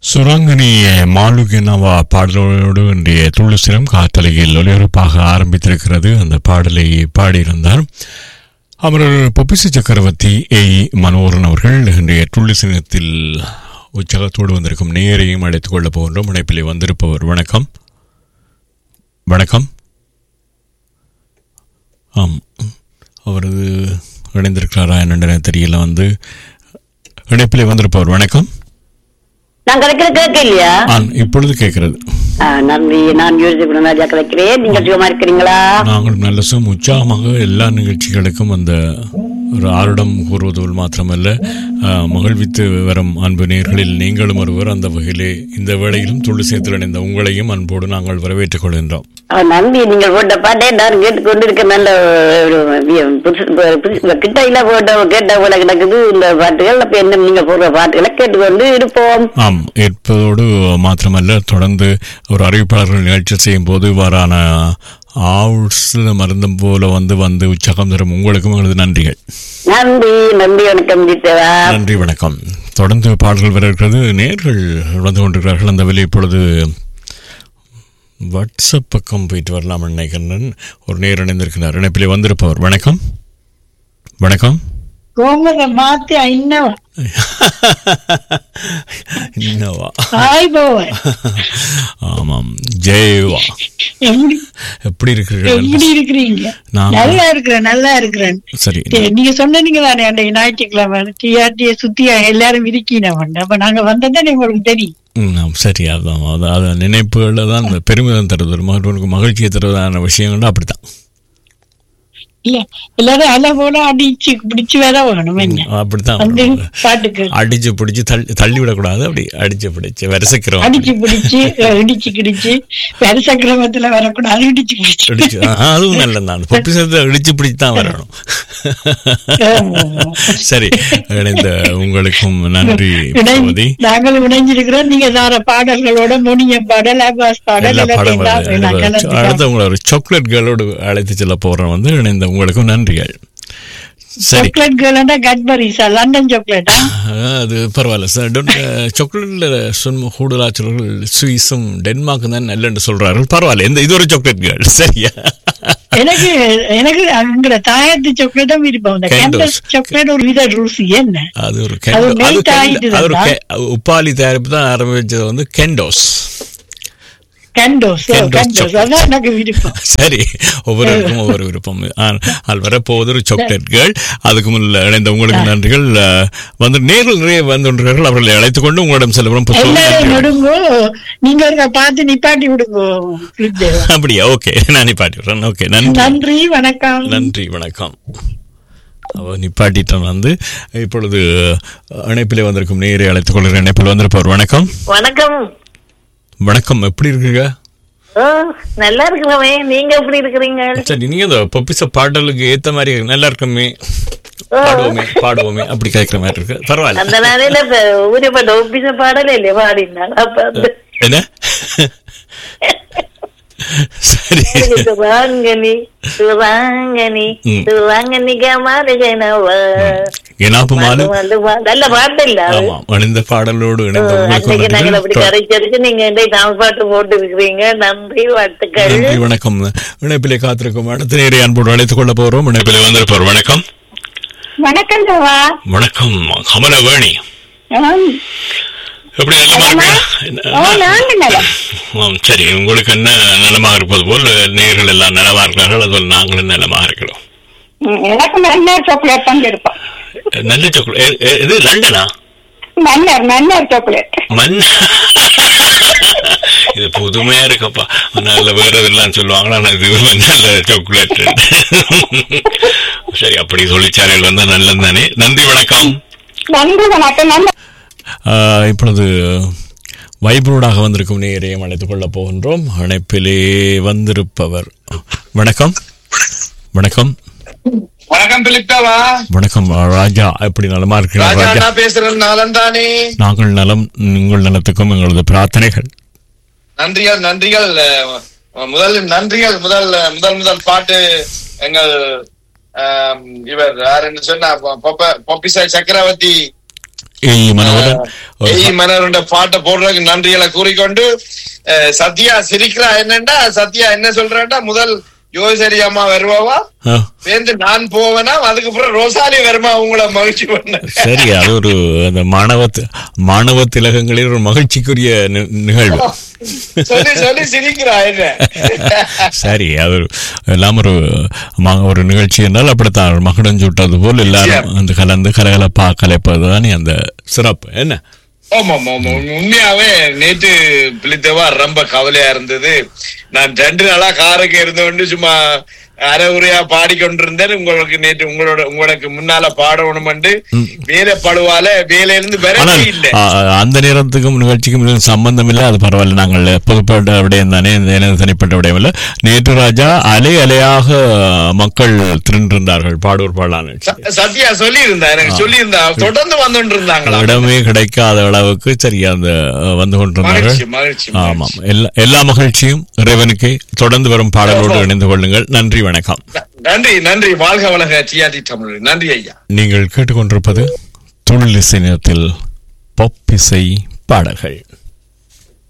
சுரங்கனி மாலுகினவா பாடலோடு இன்றைய துளுசிரம் காத்தலையில் ஒளிபரப்பாக ஆரம்பித்திருக்கிறது அந்த பாடலை பாடியிருந்தார் அமரர் பொப்பிசு சக்கரவர்த்தி ஏ மனோகரன் அவர்கள் இன்றைய துளுசினத்தில் உற்சாகத்தோடு வந்திருக்கும் நேரையும் அழைத்துக் கொள்ளப் போகின்றோம் இணைப்பிலே வந்திருப்பவர் வணக்கம் வணக்கம் ஆம் அவரது இணைந்திருக்கிறாரா என்னென்ன தெரியல வந்து இணைப்பிலே வந்திருப்பவர் வணக்கம் நான் கிடைக்கிற கேட்க இல்லையா ஆம், இப்பொழுது கேட்கிறது ஆ, நன்றி நான் யோசிச்சு குணராஜா கிடைக்கிறேன் நீங்க சுகமா இருக்கிறீங்களா நாங்கள் நல்ல சும் உற்சாகமாக எல்லா நிகழ்ச்சிகளுக்கும் அந்த ஒரு ஆருடம் கூறுவதோல் மாத்திரமல்ல ஆ, மகிழ்வித்து வரும் அன்பு நேர்களில் நீங்களும் ஒருவர் அந்த வகையிலே இந்த வேளையிலும் துளசியத்தில் இணைந்த உங்களையும் அன்போடு நாங்கள் வரவேற்றுக் கொள்கின்றோம் ஆ, நன்றி நீங்கள் போட்ட பாட்டே நான் கேட்டுக்கொண்டு இருக்க நல்ல ஒரு வி- புதுசு- புதுசு- இந்த கிட்ட இல்ல போட்ட கேட்ட போல கிடக்குது இந்த பாட்டுகள் அப்ப என்ன நீங்க போடுற பாட்டுகளை கேட்டுக்கொண்டு இருப்போம் ஆம் ஏற்பதோடு மாத்திரமல்ல தொடர்ந்து ஒரு அறிவிப்பாளர்கள் நிகழ்ச்சி செய்யும் போது இவ்வாறான ஆவுட்ஸ் மருந்தம் போல வந்து வந்து உற்சாகம் தரும் உங்களுக்கும் எங்களது நன்றிகள் நன்றி நன்றி வணக்கம் ஜித்தவா நன்றி வணக்கம் தொடர்ந்து பாடல்கள் வர இருக்கிறது நேர்கள் வந்து கொண்டிருக்கிறார்கள் அந்த வேலை இப்பொழுது வாட்ஸ்அப் பக்கம் போயிட்டு வரலாம் நினைக்கிறேன் ஒரு நேர் இணைந்திருக்கிறார் இணைப்பிலே வந்திருப்பவர் வணக்கம் வணக்கம் கோமத மாத்தி இன்னவா இன்னவா ஹாய் போவன் ஆமாம் ஜெயவா எப்படி எப்படி இருக்கிறீர்கள் எப்படி இருக்கிறீங்க நான் நல்லா இருக்கிறேன் நல்லா இருக்கிறேன் சரி சரி, நீங்க சொன்னீங்க தானே அன்றைக்கு ஞாயிற்றுக்கிழமை டிஆர்டிய சுத்தி எல்லாரும் இருக்கீங்க அப்ப நாங்க வந்ததே உங்களுக்கு தெரியும் ம், ஆம், சரி அதான் அது அது நினைப்புகளில் தான் இந்த பெருமிதம் தருவது ஒரு மகனுக்கு மகிழ்ச்சியை தருவதான விஷயங்கள் அப்படித்தான் இல்ல எல்லாரும் அல போல அடிச்சு பிடிச்சு வேற வேணும் என்ன அப்படித்தான் வந்து வரணும். பாட்டுக்கு அடிச்சு பிடிச்சு தள்ளி தள்ளி விடக்கூடாது அப்படி அடிச்சு பிடிச்சு வரிசைக்கிறோம் அடிச்சு பிடிச்சு அஹ், இடிச்சு கிடிச்சு வருஷ கிரமத்துல வரக்கூடாது இடிச்சு பிடிச்சு இடிச்சு ஆ, அதுவும் நல்லதான் பொப்பிசத்தை இடிச்சு பிடிச்சு தான் வரணும் சரி இணைந்த உங்களுக்கும் நன்றி பகவதி நாங்களும் இணைஞ்சிருக்கிறோம் நீங்க தார பாடல்களோட முனிய பாடல் அபாஸ் பாடல் எல்லா எல்லாத்தையும் பாடம் தான் நாங்க வருது. எல்லாத்தையும் அடுத்து உங்களை ஒரு சாக்லேட் கேர்ளோடு அழைத்து செல்ல போறோம் வந்து இணைந்த உங்களுக்கும் நன்றிகள் சரி சாக்லேட் கேர்ள்னா கட்பரிஸா லண்டன் சாக்லேட்டா அது பரவாயில்ல சார் சாக்லேட்ல சொன்ன கூடுதலா சொல்றார்கள் சுவிஸும் டென்மார்க்கும் தான் நல்லன்னு சொல்றார்கள் பரவாயில்ல இந்த இது ஒரு சாக்லேட் கேர்ள் சரியா எனக்கு எனக்கு அங்கட தாயத்து சாக்லேட்டும் விருப்பம் இந்த Candos. கேண்டஸ் சாக்லேட் ஒரு வித ருசி என்ன அது ஒரு அது கெண்டோ- அது melt கெண்டோ- ஆயிட்டு அது ஒரு தான். கெ- உப்பாலி தயாரிப்பு தான் ஆரம்பிச்சது வந்து Candos Candos Candos Candos chocolate. அதான் எனக்கு விருப்பம் சரி ஒவ்வொருவருக்கும் ஒவ்வொரு விருப்பம் ஆ- அது வரப்போவது ஒரு சாக்லேட் கேர்ள் அதுக்கு முன்ன இணைந்த உங்களுக்கு நன்றிகள் ஆ, வந்து நேரில் நிறைய வந்துள்ளார்கள் அவர்களை அழைத்துக் கொண்டு உங்களிடம் செல்வரும் புத்தகம் எல்லாரும் நன்றிகள். நடுங்கோ நீங்க இருக்க பார்த்து நிப்பாட்டி விடுங்கோ கிருஷ்ணதேவா. அப்படியா ஓகே நான் நிப்பாட்டி விடுறேன் ஓகே நன்றி நன்றி வணக்கம் நன்றி வணக்கம் அவ நிப்பாட்டிட்டன் வந்து இப்பொழுது இணைப்பிலே வந்திருக்கும் நேரை அழைத்துக் கொள்கிற இணைப்பில் வந்திருப்பவர் வணக்கம் வணக்கம் வணக்கம் எப்படி இருக்கீங்க ஓ, நல்லா இருக்கிறவே நீங்க எப்படி இருக்கிறீங்க சரி நீங்க இந்த பொப்பிச பாடலுக்கு ஏத்த மாதிரி நல்லா இருக்குமே பாடுவோமே பாடுவோமே அப்படி கேட்கிற மாதிரி இருக்கு பரவாயில்ல அந்த நாளையில ஊரப்பட்ட ஒப்பிச பாடல இல்லையா பாடினாங்க அப்ப அந்த என்ன சரி சுவாங்கனி சுவாங்கனி ம். சுவாங்கனி கமாலுகனவ எனாப்பு மாலு நல்ல பாட்டு இல்ல அது? ஆமா அணிந்த பாடலோடு இணைந்த உங்களுக்கு அன்னைக்கு நாங்கள் அப்படி நன்றிகள். கரைச்சரிச்சு நீங்க என்னை தமிழ் பாட்டு போட்டு இருக்கிறீங்க நன்றி வாழ்த்துக்கள் நன்றி வணக்கம் இணைப்பிலே காத்திருக்கும் அடுத்த நேரை அன்போடு அழைத்துக் கொள்ள போறோம் இணைப்பிலே வந்திருப்பார் வணக்கம் வணக்கம் தேவா வணக்கம் கமலவேணி எப்படி நலமா இருக்கா? ஓ நாங்க நலம் ஆம், சரி உங்களுக்கு என்ன நலமாக இருப்பது போல் நேர்கள் எல்லாம் நலமா இருக்கிறார்கள் அதுபோல் நாங்களும் நலமாக இருக்கிறோம் ம், எனக்கு மன்னர் சாக்லேட் தான் எடுப்போம் நல்ல சாக்லேட் இது லண்டனா மன்னர் மன்னர் சாக்லேட் மண் இது புதுமையா இருக்கப்பா நல்ல வேற இதெல்லாம் சொல்லுவாங்களா ஆனா இது வந்து நல்ல சாக்லேட் சரி அப்படி சொல்லிச்சார்கள் வந்தா நல்லது தானே நன்றி வணக்கம் நன்றி வணக்கம் நல்ல ஆஹ், இப்பொழுது வைப்ரோடாக வந்திருக்கும் நேரையும் அழைத்துக் கொள்ளப் போகின்றோம் அழைப்பிலே வந்திருப்பவர் வணக்கம் வணக்கம் வணக்கம் பிலிப்டாவா வணக்கம் ராஜா எப்படி நலமா இருக்கிறீங்க ராஜா ராஜா நான் பேசுறேன் நலம் தானே நாங்கள் நலம் உங்கள் நலத்துக்கும் எங்களது பிரார்த்தனைகள் நன்றிகள் நன்றிகள் அஹ், முதல் நன்றிகள் முதல் முதல் முதல் பாட்டு எங்கள் ஆம், இவர் யாருன்னு சொன்னா பொ- பொப்ப- பொப்பிசாய் சக்கரவர்த்தி ஏய் மனோகரன் ஒரு ஏய் மன்னருடைய பாட்டை போடுறதுக்கு நன்றிகளை கூறிக்கொண்டு அஹ், சத்யா சிரிக்கிறா என்னண்டா சத்யா என்ன சொல்றேன்டா முதல் யோசரி அம்மா வருவாவா ஆ, சேர்ந்து நான் போவேனா அதுக்கப்புறம் ரோசாலி வருமா உங்களை மகிழ்ச்சி பண்ண சரி அது ஒரு அந்த மாணவ தி- மாணவ திலகங்களில் ஒரு மகிழ்ச்சிக்குரிய நி- நிகழ்வு சொல்லி சொல்லி சிரிக்கிறா என்ன சரி அது ஒரு- எல்லாம் ஒரு ம- ஒரு நிகழ்ச்சி என்றால் அப்படித்தான் ஒரு மகுடம் சுட்டது போல் எல்லாரும் அந்த கலந்து கலகலப்பா கலைப்பது தானே அந்த சிறப்பு என்ன ஆமா ஆமா ஆமா உண்மையாவே நேற்று பிளித்தவா ரொம்ப கவலையா இருந்தது நான் ரெண்டு நாளா காருக்கு இருந்து சும்மா அரை உரையா பாடிக்கொண்டிருந்தேன் உங்களுக்கு நேற்று உங்களோட உங்களுக்கு முன்னால பாடணும் வேலை பழுவால வேலையிலிருந்து ஆனால் வரவே இல்லை ஆ, அந்த நேரத்துக்கும் நிகழ்ச்சிக்கும் இதுவும் சம்பந்தம் இல்லை அது பரவாயில்ல நாங்கள் பொதுப்பட்ட விடயம் தானே இந்த எனது தனிப்பட்ட விடயம் இல்லை நேற்று ராஜா அலை அலையாக மக்கள் திரண்டிருந்தார்கள் பாடூர் பாடலான ச- சத்யா சொல்லி இருந்தா எனக்கு சொல்லி இருந்தா தொடர்ந்து வந்துட்டு இருந்தாங்களா இடமே கிடைக்காத அளவுக்கு சரி அந்த அஹ், வந்து கொண்டிருந்தார்கள் மகிழ்ச்சி மகிழ்ச்சி ஆமாம் எல்லா எல்லா மகிழ்ச்சியும் இறைவனுக்கு தொடர்ந்து வரும் பாடலோடு இணைந்து கொள்ளுங்கள் நன்றி வணக்கம் நன்றி நன்றி வாழ்க வளக டிஆர்டி தமிழ் நன்றி ஐயா நீங்கள் கேட்டுக்கொண்டிருப்பது தொழில் இசை நேரத்தில் பொப்பிசை பாடல்கள்